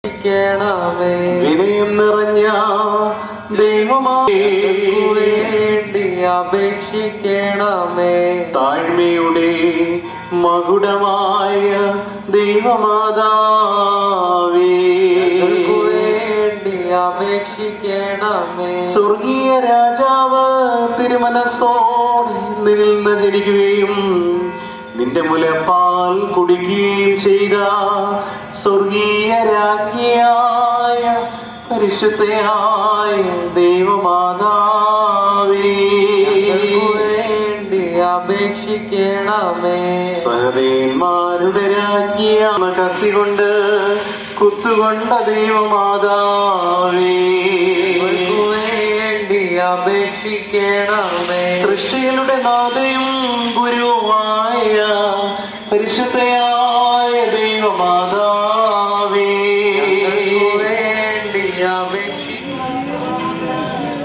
ണമേ വിനയം നിറഞ്ഞ ദൈവമായി വേണ്ടി അപേക്ഷിക്കണമേ താഴ്മയുടെ മകുടമായ ദൈവമാതാവേ ഞങ്ങൾക്ക് വേണ്ടി അപേക്ഷിക്കണമേ സ്വർഗീയ രാജാവ് തിരുമനസ്സോടെ നിന്ന് ജനിക്കുകയും നിന്റെ മുലപ്പാൽ കുടിക്കുകയും ചെയ്ത സ്വർഗീയ രാജ്ഞിയായ പരിശുദ്ധയായ ദൈവമാതാവേ ഞങ്ങൾക്ക് വേണ്ടി അപേക്ഷിക്കണമേ സഹദേന്മാരുടെ രാജ്ഞിയാണ് കത്തികൊണ്ട് കുത്തുകൊണ്ട ദൈവമാതാവേ ഞങ്ങൾക്ക് വേണ്ടി അപേക്ഷിക്കണമേ സൃഷ്ടികളുടെ നാഥയും ഗുരുവുമായ പരിശുദ്ധയായ ദൈവമാതാവേ ഞങ്ങൾക്ക് വേണ്ടി അപേക്ഷിക്കണമേ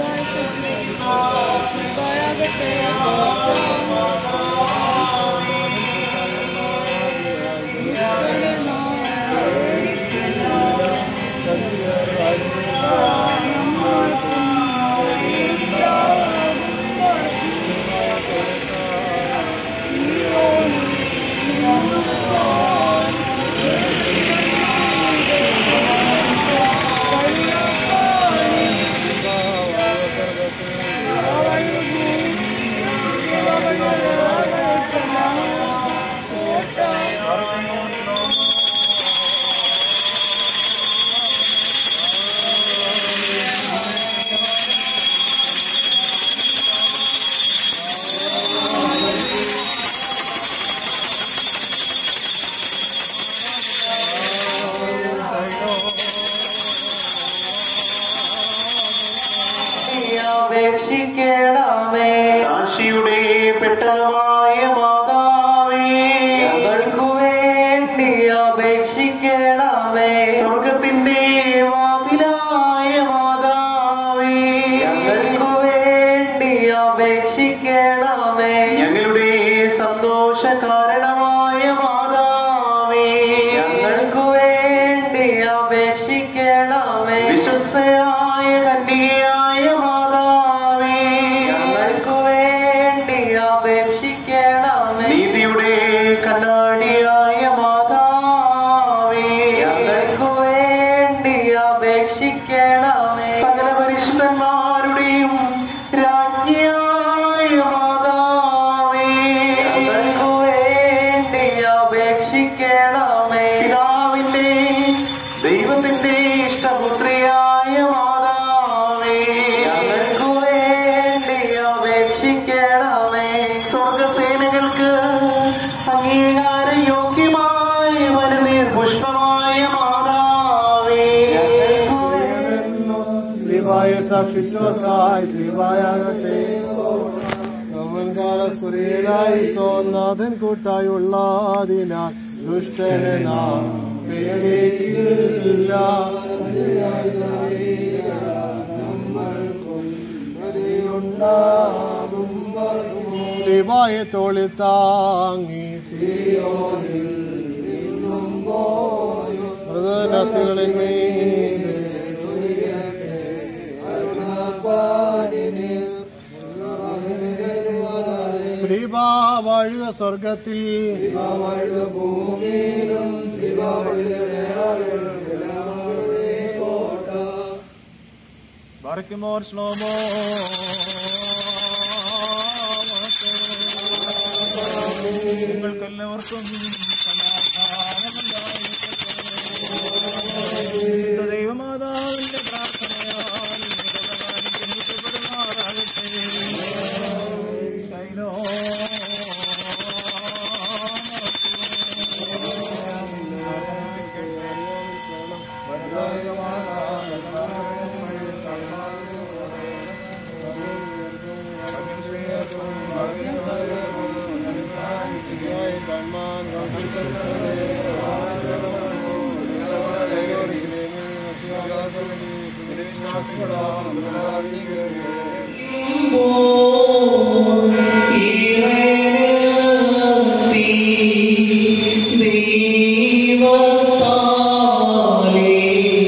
അപേക്ഷിക്കണമേ സാക്ഷിയുടെ പെട്ടകമായ മാതാവേ ഞങ്ങൾക്ക് വേണ്ടി അപേക്ഷിക്കണമേ സ്വർഗത്തിന്റെ വാതിലായ മാതാവേ ഞങ്ങൾക്ക് വേണ്ടി അപേക്ഷിക്കണമേ ഞങ്ങളുടെ സന്തോഷ കാരണമായ മാതാവേ ഞങ്ങൾക്ക് വേണ്ടി അപേക്ഷിക്കണമേ വിശ്വസ്തയായ കന്യകയായ മാതാവേ ഞങ്ങൾക്ക് വേണ്ടി അപേക്ഷിക്കണമേ നീതിയുടെ കണ്ണാടിയായ മാതാവേ ഞങ്ങൾക്ക് വേണ്ടി അപേക്ഷിക്കണമേ സകല പരിശുദ്ധന്മാരുടെയും രാജ്ഞിയായ മാതാവേ ഞങ്ങൾക്ക് വേണ്ടി അപേക്ഷിക്കണമേ പിതാവിന്റെ ദൈവത്തിന്റെ ഇഷ്ടപുത്രിയായ മാതാവേ ഞങ്ങൾക്ക് വേണ്ടി അപേക്ഷിക്കണമേ സ്വർഗസേനകൾക്ക് അംഗീകാര യോഗ്യമായ വനനീർ പുഷ്പമായ മാതാവേ ശ്രീവായ സാക്ഷിച്ചോർക്കായി ശ്രീവായാകട്ടെ സൂര്യനായി സോനാഥൻ കൂട്ടായുള്ളതിനാൽ ദുഷ്ടനെ നാം പേടിയില്ല ശ്രീവായ തോളിൽ താങ്ങി മൃതനസുകളിൽ മീതെ ശ്രീബാ വാഴുക സ്വർഗത്തിൽ ബാറയ്ക്കുമോർ ശ്ലോമോ നിങ്ങൾക്കെല്ലാവർക്കും സമാധാനമുണ്ടായിരിക്കട്ടെ. ദൈവമാതാവിന്റെ പ്രാർത്ഥനയാൽ നിങ്ങളുടെ കാര്യം ക്ഷമിക്കപ്പെടുമാറാകട്ടെ. ശൈലോ ദൈവത്താലേ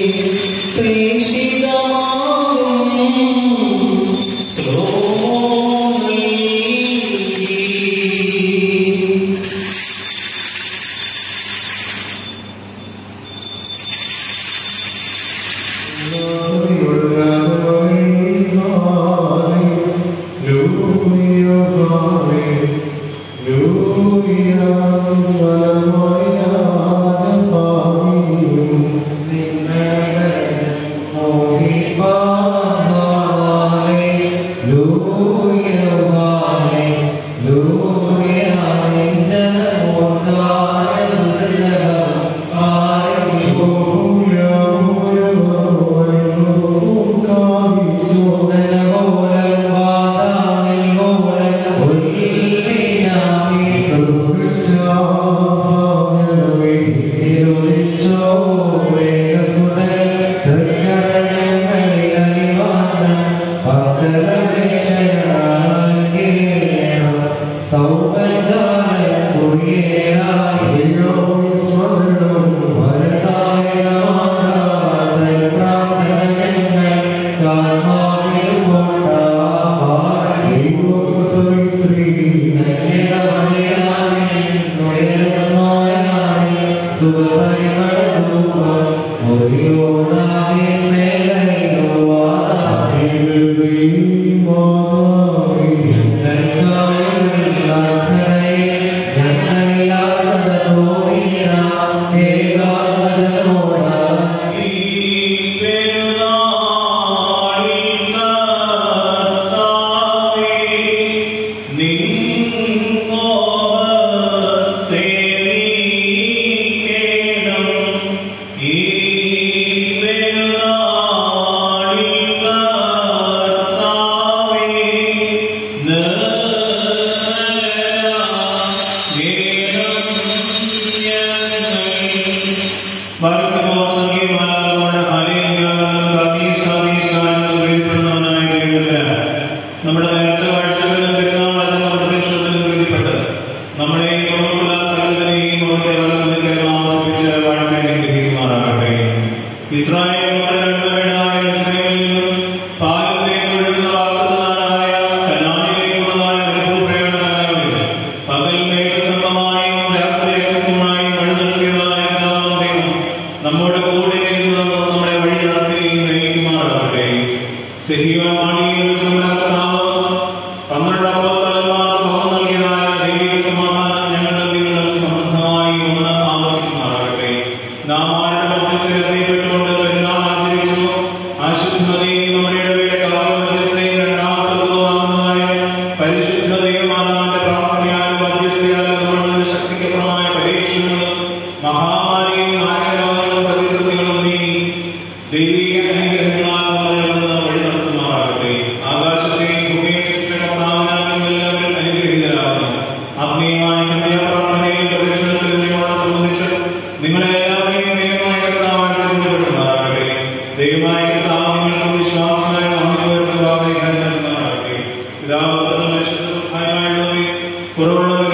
നമ്മുടെ നേർച്ച കാഴ്ചകളിലും പെരുന്നാളും പ്രത്യക്ഷത്തിലും പ്രീതിപ്പെട്ടത് നമ്മളെ നമുക്കുള്ള സകലതയും നമ്മുടെ ആത്മത്തിൽ ആസ്വദിച്ച് വാഴ്ത്തി അനുഗ്രഹിക്കുമാറാകട്ടെ ഇസ്രായേൽ മക്കളുടെ വീടായ ഇസ്രായേലിൽ നിന്നും പാലും തേനും ഒഴുകുന്ന വാഗ്ദത്തനായ കനാനിലേക്കുള്ളതായ അനുഭവപ്രേരണകാലങ്ങളിൽ പകൽ മേഘസംഗമായും രാത്രി അഗ്നിയുമായും വഴിനിർത്തിയതായ പിതാവാം ദൈവം നമ്മുടെ കൂടെ ഇരുന്ന് നമ്മളെ വഴി നടത്തുകയും നയിക്കുമാറാകട്ടെ സെഹിയോമാണിയിൽ നമ്മുടെ കർത്താവ് പന്ത്രണ്ട് അപ്പോസ്തലന്മാർ പകർന്നു നൽകിയതായ ദൈവിക സമാധാനം ഞങ്ങളുടെ നിങ്ങളും സമൃദ്ധമായി ഒന്ന് ആവസിക്കുമാറാകട്ടെ നാം ആരുടെ മധ്യസ്ഥ അറിയപ്പെട്ടുകൊണ്ട് പെരുന്നാൾ ആചരിച്ചു ആശുദ്ധതയും നമ്മുടെ ഇടവേള കാവൽ മധ്യസ്ഥയും രണ്ടാം സർവ്വമാകുന്നതായ പരിശുദ്ധ ദൈവമാതാവിന്റെ പ്രാർത്ഥനയാലും മധ്യസ്ഥയാലും നമ്മളുടെ ശക്തിക്കപ്രമായ പരീക്ഷണങ്ങളും മഹാമാരിയും നായകരോഗങ്ങളും പ്രതിസന്ധികളും നീങ്ങി ദൈവിക അനുഗ്രഹങ്ങളാൽ നമ്മളെ അവിടുന്ന് വഴി നടത്തുമാറാകട്ടെ ആകാശത്തെയും ഭൂമിയെ സൃഷ്ടിച്ച കർത്താവിനാലും എല്ലാവരും അനുഗ്രഹീതരാകുന്നു ആത്മീയമായ സന്ധ്യാപ്രാർത്ഥനയും പ്രദക്ഷിണത്തിലും നിങ്ങളോട് സംബന്ധിച്ച് നിങ്ങളെ എല്ലാവരെയും ദൈവമായ കർത്താവായിട്ട് തിരഞ്ഞെടുക്കുമാറാകട്ടെ ദൈവമായ കർത്താവ് നിങ്ങൾക്ക് വിശ്വാസമായ അമിതമായിട്ട് നൽകുമാറാകട്ടെ പിതാവ് പുത്രൻ, പരിശുദ്ധ റൂഹായുമായുള്ളവയെ കുറവുള്ളവരെ